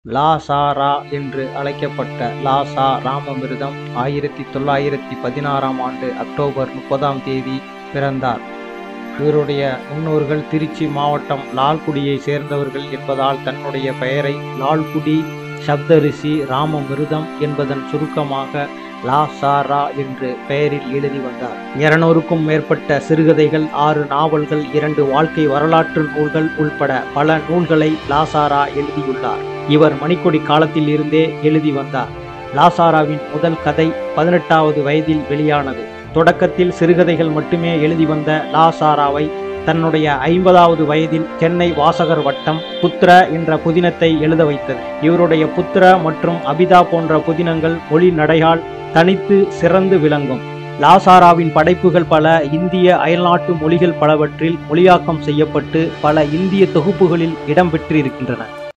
லா சா ரா என்று அழைக்கப்பட்ட லா சா ராமமிர்தம் ஆயிரத்தி தொள்ளாயிரத்தி பதினாறாம் ஆண்டு அக்டோபர் முப்பதாம் தேதி பிறந்தார் இவருடைய முன்னோர்கள் திருச்சி மாவட்டம் லால்குடியை சேர்ந்தவர்கள் என்பதால் தன்னுடைய பெயரை லால்குடி சப்தரிஷி ராமமிருதம் என்பதன் சுருக்கமாக லா சா ரா என்று பெயரில் எழுதி வந்தார் இருநூறுக்கும் மேற்பட்ட சிறுகதைகள் ஆறு நாவல்கள் இரண்டு வாழ்க்கை வரலாற்று நூல்கள் உள்பட பல நூல்களை லாசாரா எழுதியுள்ளார் இவர் மணிக்கொடி காலத்தில் இருந்தே எழுதி வந்தார் லாசாராவின் முதல் கதை பதினெட்டாவது வயதில் வெளியானது தொடக்கத்தில் சிறுகதைகள் மட்டுமே எழுதி வந்த லாசாராவை தன்னுடைய ஐம்பதாவது வயதில் சென்னை வாசகர் வட்டம் புத்திர என்ற புதினத்தை எழுத வைத்தது இவருடைய புத்திர மற்றும் அபிதா போன்ற புதினங்கள் மொழி நடையால் தனித்து சிறந்து விளங்கும் லாசாராவின் படைப்புகள் பல இந்திய அயல்நாட்டு மொழிகள் பலவற்றில் மொழியாக்கம் செய்யப்பட்டு பல இந்திய தொகுப்புகளில் இடம்பெற்றிருக்கின்றன